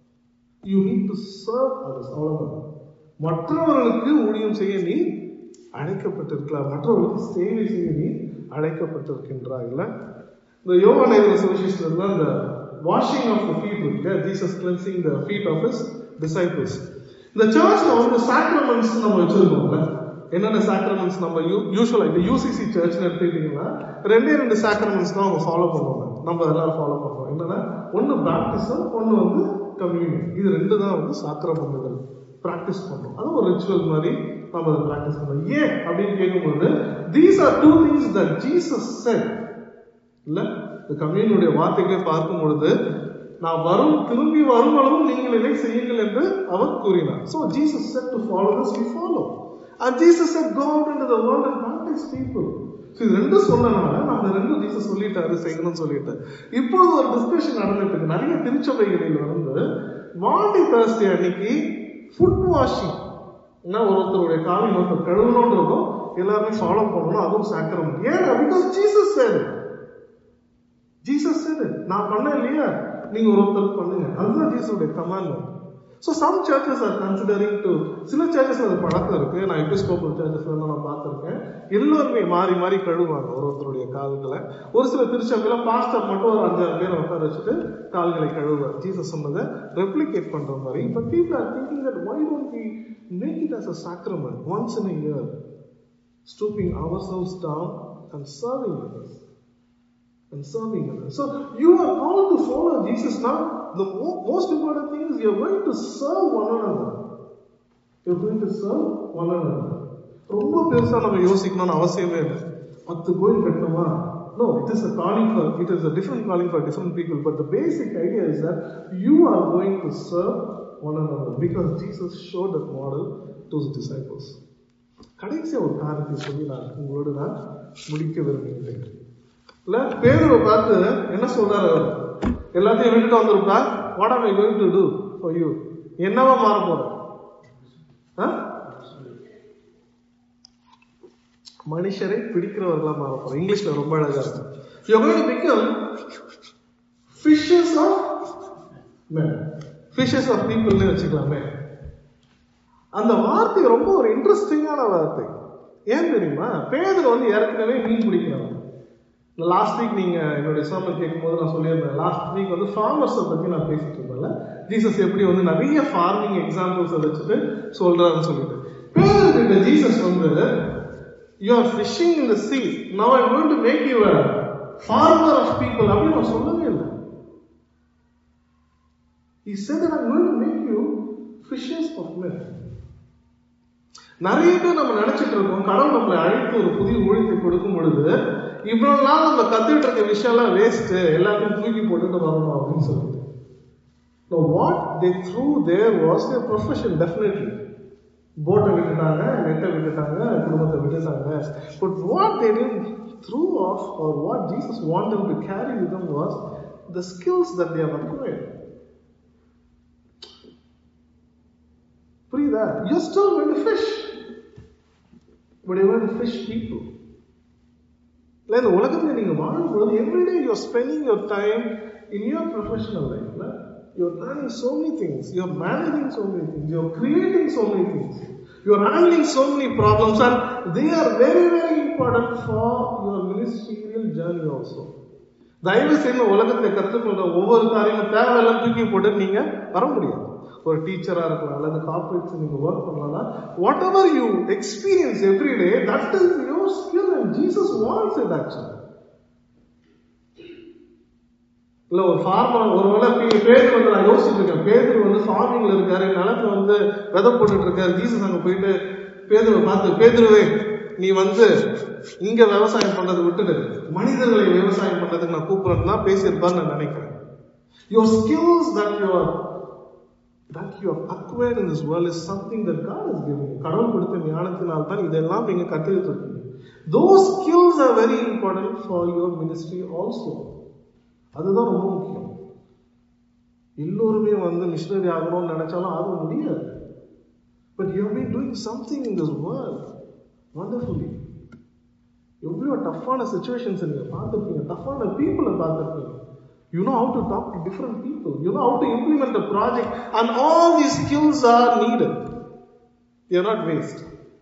you need to serve others அவ்வளவுதான் மற்றவர்களுக்கு ஊழியம் செய்ய நீ அழைக்கப்பட்டிருக்கலாம் மற்றவர்களுக்கு சேவை செய்ய நீ அழைக்கப்பட்டிருக்கின்றாய் இல்ல இந்த யோவான் எழுதின சுவிசேஷத்துல அந்த வாஷிங் ஆஃப் த ஃபீட் இருக்கு Jesus cleansing the feet of his disciples இந்த சர்ச்ல வந்து சாக்ரமெண்ட்ஸ் நம்ம வச்சிருக்கோம்ல என்னென்ன சாக்ரமெண்ட்ஸ் நம்ம யூஸ்வலா இந்த யூசிசி சர்ச்னு எடுத்துக்கிட்டீங்கன்னா ரெண்டே ரெண்டு சாக்ரமெண்ட்ஸ் தான் அவங்க ஃபாலோ பண்ணுவாங்க நம்ம எல்லாரும் ஃபாலோ பண்றோம் என்னன்னா ஒன்னு பேப்டிசம் ஒன்னு வந்து கம்யூனியன் இது ரெண்டு தான் வந்து சாக்கிரமெண்ட்டுகள் ப்ராக்டிஸ் பண்றோம் அது ஒரு ரிச்சுவல் மாதிரி நம்ம அதை ப்ராக்டிஸ் பண்றோம் ஏன் அப்படின்னு கேட்கும்போது these are two things that Jesus said இல்ல இந்த கம்யூனுடைய வார்த்தைகளை பார்க்கும் பொழுது நான் வரும் திரும்பி வரும் அளவும் நீங்கள் இதை செய்யுங்கள் என்று அவர் கூறினார் so jesus said to follow this we follow and jesus said go out into the world and baptize people so இது ரெண்டும் சொன்னனால நம்ம ரெண்டும் ஜீசஸ் சொல்லிட்டாரு செய்யணும்னு சொல்லிட்டு இப்பொழுது ஒரு டிஸ்கஷன் நடந்துட்டு இருக்கு நிறைய திருச்சபைகளில் வந்து மாண்டி தேர்ஸ்டே அன்னைக்கு ஃபுட் வாஷிங் என்ன ஒருத்தருடைய காலை ஒருத்தர் கழுவணுன்றதும் எல்லாருமே ஃபாலோ பண்ணணும் அதுவும் சாக்கிரமெண்ட் ஏன்னா because Jesus said it Jesus said it நான் பண்ண இல்லையா நீங்க ஒருத்தர் பண்ணுங்க அதுதான் ஜீசஸுடைய command so some churches are considering to சில சர்ச்சஸ் அது பழக்கம் இருக்கு நான் எபிஸ்கோப்பல் சர்ச்சஸ்ல நான் பார்த்துருக்கேன் எல்லோருமே மாறி மாறி கழுவுவாங்க ஒரு ஒருத்தருடைய கால்களை ஒரு சில திருச்சபையில பாஸ்டர் மட்டும் ஒரு அஞ்சாறு பேர் உட்கார வச்சுட்டு கால்களை கழுவுவார் ஜீசஸ் சொன்னதை ரெப்ளிகேட் பண்ற மாதிரி but people are thinking that why don't we make it as a sacrament once in a year stooping ourselves down and serving others and serving others. So you are called to follow Jesus now. The mo- most important thing is you're going to serve one another. You're going to serve one another. ரொம்ப பெருசா நம்ம யோசிக்கணும்னு அவசியமே இல்லை பத்து கோயில் கட்டணுமா No, it is a calling for, it is a different calling for different people. But the basic idea is that you are going to serve one another because Jesus showed that model to his disciples. கடைசியா ஒரு காரியத்தை சொல்லி நான் உங்களோடு நான் முடிக்க விரும்புகிறேன் இல்ல பேதுவை பார்த்து என்ன சொல்றாரு அவர் எல்லாத்தையும் விட்டுட்டு வந்திருப்பா what am I going to do for you என்னவா மாற போற ஆ? மனுஷரை பிடிக்கிறவர்களா மாற போற இங்கிலீஷ்ல ரொம்ப அழகா இருக்கு you going to become fishes of men fishes of பீப்புள்னு வச்சுக்கலாமே அந்த வார்த்தை ரொம்ப ஒரு இன்ட்ரெஸ்டிங்கான வார்த்தை ஏன் தெரியுமா பேதர் வந்து ஏற்கனவே மீன் பிடிக்கிறவன் லாஸ்ட் வீக் நீங்க என்னுடைய சர்மன் கேட்கும்போது நான் சொல்லியிருந்தேன் லாஸ்ட் வீக் வந்து ஃபார்மர்ஸை பத்தி நான் பேசிட்டு இருந்தேன்ல ஜீசஸ் எப்படி வந்து நிறைய ஃபார்மிங் எக்ஸாம்பிள்ஸ் வச்சுட்டு சொல்றாருன்னு சொல்லிட்டு பேதர்கிட்ட ஜீசஸ் வந்து you are fishing in the sea now I going to make you farmer of people அப்படின்னு நான் சொல்லவே இல்லை He said that I'm going to make you fishers of men. நிறைய பேர் நம்ம நினைச்சிட்டு இருக்கோம் கடவுள் நம்மளை அழைத்து ஒரு புதிய ஊழியத்தை கொடுக்கும் பொழுது இவ்வளவு நாள் நம்ம கத்துட்டு இருக்க விஷயம் எல்லாம் வேஸ்ட் எல்லாத்தையும் தூக்கி போட்டுட்டு வரணும் அப்படின்னு சொல்லிட்டு No, what they threw there was their profession, definitely. போட்டை விட்டுட்டாங்க நெட்டை விட்டுட்டாங்க குடும்பத்தை விட்டுட்டாங்க but what they didn't threw off or what Jesus wanted to carry with them was the skills that they have acquired. புரியுதா you're still going to fish but you're going to fish people இல்லை இந்த உலகத்துல நீங்க வாழும்பொழுது everyday you're spending your time in your professional லைஃப்ல you're planning so many things you're managing so many things you're creating so many things you're handling so many problems and they are very very important for your ministerial journey also தயவு செய்து உலகத்தை கற்றுக்கொண்ட ஒவ்வொரு காரியமும் தேவையெல்லாம் தூக்கி போட்டு நீங்க வர முடியாது ஒரு டீச்சரா இருக்கலாம் அல்லது கார்பரேட்ஸ் நீங்க ஒர்க் பண்ணலாம் whatever you experience every day that is your skill and Jesus wants it actually இல்ல ஒரு ஃபார்மர் ஒருவேளை நீங்க பேர் வந்து நான் யோசிச்சுட்டு இருக்கேன் பேதர் வந்து ஃபார்மிங்ல இருக்காரு நிலத்துல வந்து விதை போட்டுட்டு இருக்காரு ஜீசஸ் அங்க போயிட்டு பேதுருவை பார்த்து பேதுருவே நீ வந்து இங்க விவசாயம் பண்றதை விட்டுடு மனிதர்களை விவசாயம் பண்றதுக்கு நான் கூப்பிடுறேன்னு தான் பேசியிருப்பான்னு நான் நினைக்கிறேன் your skills that your that you have acquired in this world is something that God has given you. கடவுள் கொடுத்த ஞானத்தினால் தான் இதெல்லாம் நீங்க கத்துக்கிட்டு இருக்கீங்க those skills are very important for your ministry also அதுதான் ரொம்ப முக்கியம் எல்லோருமே வந்து மிஷினரி ஆகணும்னு நினைச்சாலும் ஆக முடியாது but you been doing something in this world wonderfully எவ்வளோ டஃப்பான சுச்சுவேஷன்ஸ் நீங்க பார்த்துருப்பீங்க டஃப்பான பீப்புளை பார்த்துருப்பீங்க You know how to talk to different people. You know how to implement a project. And all these skills are needed. They are not waste.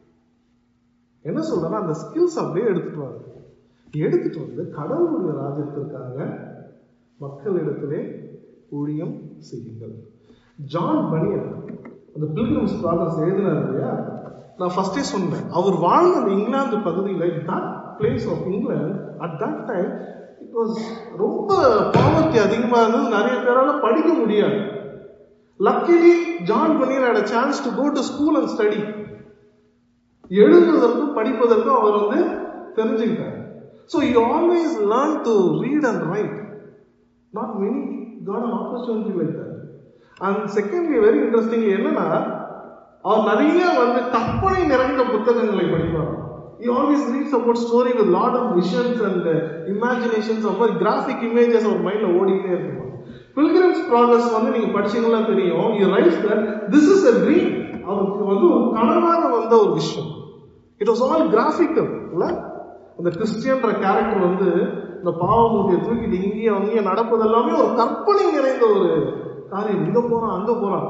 என்ன சொல்றேன்னா அந்த ஸ்கில்ஸ் அப்படியே எடுத்துட்டு வாங்க எடுத்துட்டு வந்து கடவுளுடைய ராஜ்யத்திற்காக மக்களிடத்திலே ஊழியம் செய்யுங்கள் ஜான் பனியன் அந்த பில்கிரம்ஸ் ப்ராக்ரஸ் எழுதினார் இல்லையா நான் ஃபர்ஸ்டே சொன்னேன் அவர் வாழ்ந்த அந்த இங்கிலாந்து பகுதியில் that place of England at that time it was ரொம்ப பாவர்ட்டி அதிகமாக இருந்தது நிறைய பேரால படிக்க முடியாது luckily John Bunyan had a chance to go to school and study எழுதுவதற்கும் படிப்பதற்கும் அவர் வந்து தெரிஞ்சுக்கிட்டார் so you always learn to read and write not many got an opportunity like that and secondly very interesting என்னன்னா அவர் நிறைய வந்து கற்பனை நிறைந்த புத்தகங்களை படிப்பார் He always reads about story with lot of visions and uh, imaginations of graphic images அவர் மைண்ட்ல ஓடிக்கிட்டே இருக்கும் பில்கிரம்ஸ் ப்ராக்ரஸ் வந்து நீங்க படிச்சீங்கன்னா தெரியும் you rise that this is a dream அவருக்கு வந்து ஒரு கனவாக வந்த ஒரு விஷயம் இட் வாஸ் ஆல் கிராஃபிக்கல் இல்ல அந்த கிறிஸ்டியன்ற கேரக்டர் வந்து இந்த பாவமூட்டியை தூக்கிட்டு இங்கேயே அங்கேயே நடப்பது எல்லாமே ஒரு கற்பனை நிறைந்த ஒரு காரியம் இங்க போறான் அங்க போறான்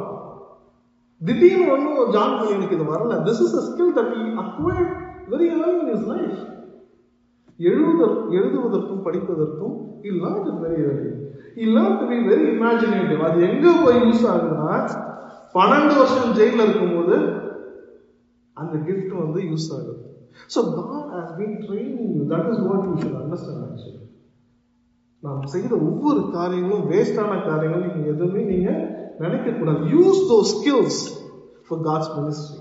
திடீர்னு ஒன்றும் ஜான் எனக்கு இது வரல this is a skill that he acquired very early in his life எழுதுதற் எழுதுவதற்கும் படிப்பதற்கும் he learned it very early he learned to be very imaginative அது எங்க போய் யூஸ் ஆகுதுன்னா பன்னெண்டு வருஷம் ஜெயில இருக்கும்போது அந்த gift வந்து யூஸ் ஆகுது so god has been training you that is what you should understand actually நாம் செய்த ஒவ்வொரு காரியங்களும் வேஸ்டான காரியங்கள் நீங்க எதுவுமே நீங்க நினைக்க கூடாது use those skills for god's ministry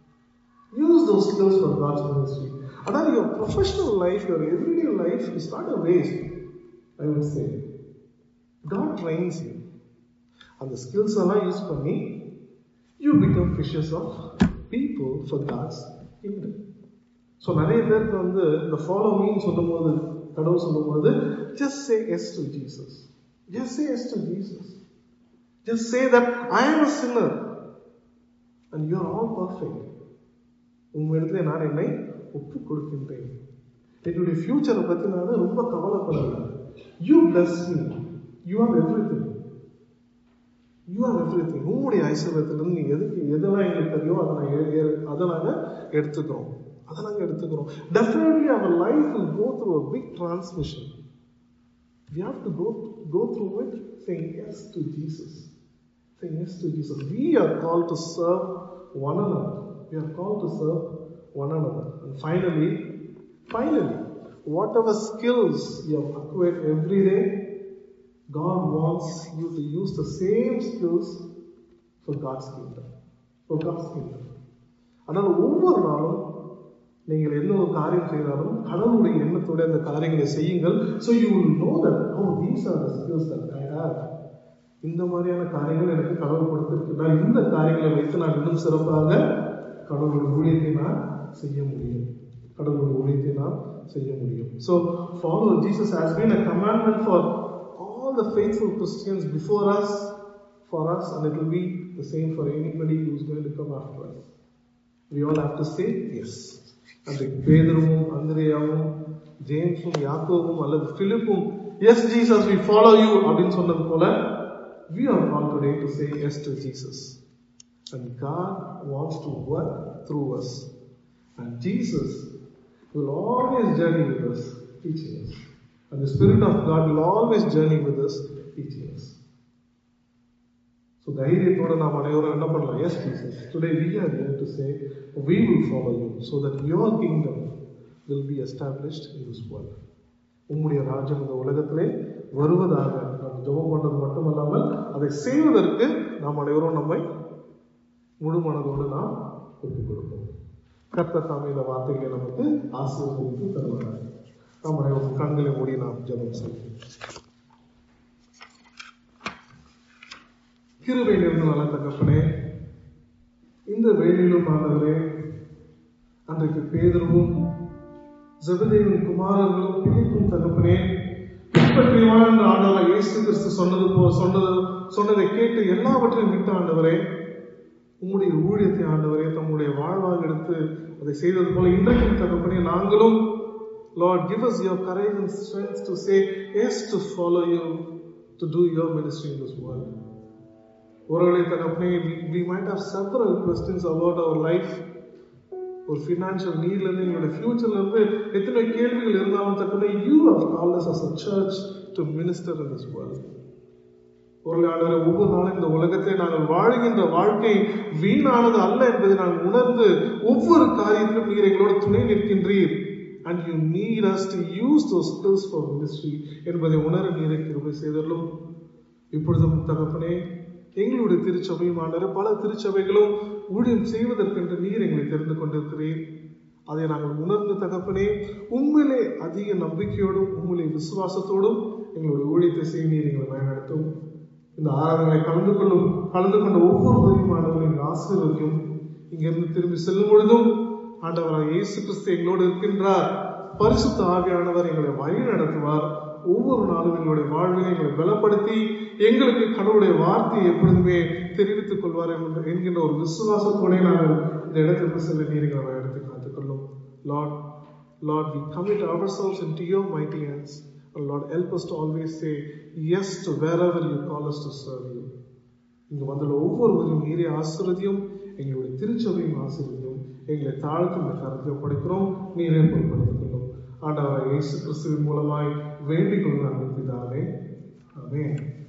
use those skills for god's ministry ஆனால் your professional life your everyday life is not a waste i would say god trains you அந்த skills எல்லாம் யூஸ் பண்ணி you become fishers of people for god's kingdom so நிறைய பேருக்கு வந்து இந்த follow மீன் சொல்லும்போது கடவுள் சொல்லும்போது just say yes to jesus just say yes to jesus just say that i am a sinner and you are all perfect உங்களிடத்துல நான் என்னை ஒப்பு கொடுக்கின்றேன் என்னுடைய ஃபியூச்சரை பத்தி நான் ரொம்ப கவலைப்படல you bless me you are everything you are everything உங்களுடைய ஐஸ்வர்யத்திலிருந்து நீ எதுக்கு எதெல்லாம் எங்களுக்கு தெரியும் அதை நான் எ- எ- அதை நாங்கள் எடுத்துக்கிறோம் அதை நாங்கள் எடுத்துக்கிறோம் டெஃபினெட்லி அவர் life will go through a big transmission we have to go go through it saying yes to Jesus saying yes to Jesus we are called to serve one another we are called to serve one another and finally finally whatever skills you have acquired every day God wants you to use the same skills for God's kingdom. For God's kingdom. ஆனால் ஒவ்வொரு நாளும் நீங்கள் என்ன ஒரு காரியம் செய்தாலும் கடவுளுடைய எண்ணத்தோட அந்த காரியங்களை செய்யுங்கள் so you will know that oh these are the skills that I have இந்த மாதிரியான காரியங்கள் எனக்கு கடவுள் கொடுத்திருக்கிறார் இந்த காரியங்களை வைத்து நான் இன்னும் சிறப்பாக கடவுளுடைய ஊழியத்தை நான் செய்ய முடியும் கடவுளுடைய ஊழியத்தை நான் செய்ய முடியும் so follow Jesus has been a commandment for all the faithful Christians before us, for us, and it will be the same for anybody who's going to come after us. We all have to say yes. அன்றைக்கு பேதருவும் அந்திரேயாவும் ஜேம்ஸும் யாக்கோவும் அல்லது பிலிப்பும் yes Jesus we follow you அப்படின்னு சொன்னது போல we are called today to say yes to Jesus. And God wants to work through us. And Jesus will always journey with us, teaching us. And the Spirit of God will always journey with us, teaching us. So தைரியத்தோட நாம் அனைவரும் என்ன பண்ணலாம் yes Jesus today we are here to say we will follow you so that your kingdom will be established in this world உம்முடைய ராஜ்யம் இந்த உலகத்திலே வருவதாக நாம் ஜெபம் பண்றது மட்டுமல்லாமல் அதை செய்வதற்கு நாம் அனைவரும் நம்மை முழு மனதோடு நாம் ஒப்புக் கொடுப்போம் கர்த்தர் தாமே இந்த வார்த்தைகளை நமக்கு ஆசீர்வதித்து தருவார்கள் நாம் அனைவரும் கண்களை மூடி நாம் ஜெபம் செய்வோம் கிருபை நிறைந்த நல்ல தகப்பனே இந்த வேலையிலும் ஆண்டவரே அன்றைக்கு பேதரும் ஜெபதேவின் குமாரர்களும் பிலிப்பும் தகப்பனே பின்பற்றி வாழ்ந்த ஆண்டவரை இயேசு கிறிஸ்து சொன்னது போ சொன்னது சொன்னதை கேட்டு எல்லாவற்றையும் விட்டு ஆண்டவரே உம்முடைய ஊழியத்தை ஆண்டவரே தம்முடைய வாழ்வாக எடுத்து அதை செய்தது போல இன்றைக்கும் தகப்பனே நாங்களும் Lord, give us your courage and strength to say yes to follow you, to do your ministry in this world. ஒருவேளை தகப்பனே we might have several questions about our life ஒரு ஃபினான்ஷியல் நீட்ல இருந்து எங்களுடைய ஃபியூச்சர்ல இருந்து எத்தனை கேள்விகள் இருந்தாலும் தக்கன you have called us as a church to minister in this world ஒரு நாளில் ஒவ்வொரு நாளும் இந்த உலகத்தை நாங்கள் வாழ்கின்ற வாழ்க்கை வீணானது அல்ல என்பதை நாங்கள் உணர்ந்து ஒவ்வொரு காரியத்திலும் நீர் எங்களோட துணை நிற்கின்றீர் and you need us to use those skills for ministry என்பதை உணர நீரை கிருபை செய்தலும் இப்பொழுதும் தகப்பனே எங்களுடைய திருச்சபையும் ஆண்டவர் பல திருச்சபைகளும் ஊழியம் செய்வதற்கென்று நீர் எங்களை தெரிந்து கொண்டிருக்கிறீர் அதை நாங்கள் உணர்ந்து தகப்பனே உண்மையிலே அதிக நம்பிக்கையோடும் உண்மையிலே விசுவாசத்தோடும் எங்களுடைய ஊழியத்தை செய்ய நீர் எங்களை வழிநடத்தும் இந்த ஆராதனை கலந்து கொள்ளும் கலந்து கொண்ட ஒவ்வொருவரையும் ஆண்டவர் எங்கள் ஆசீர்வதியும் இங்கிருந்து திரும்பி செல்லும் பொழுதும் ஆண்டவராக இயேசு கிறிஸ்து எங்களோடு இருக்கின்றார் பரிசுத்த ஆவியானவர் எங்களை வழி நடத்துவார் ஒவ்வொரு நாளும் எங்களுடைய வாழ்வினை எங்களை பலப்படுத்தி எங்களுக்கு கடவுளுடைய வார்த்தையை எப்பொழுதுமே தெரிவித்துக் கொள்வார் என்கின்ற- என்கின்ற ஒரு விசுவாசத்தோட நாங்கள் இந்த இடத்திற்கு செல்ல நீர் எங்களை எடுத்து காத்துக்கொள்ளும் Lord Lord we commit ourselves into your mighty hands and lord help us to always say yes to wherever you call us to serve you இங்கு வந்துள்ள ஒவ்வொருவரையும் நீரே ஆசிர்வதியும் எங்களுடைய திருச்சபையும் ஆசிர்வதியும் எங்களை தாழ்த்து இந்த கருத்தை படைக்கிறோம் நீரே பொறுப்படுத்திக் கொள்ளும் ஆண்டவரை இயேசு கிறிஸ்துவின் மூலமாய் வேண்டிக் கொள்ளும் அன்பு பிதாவே ஆமென்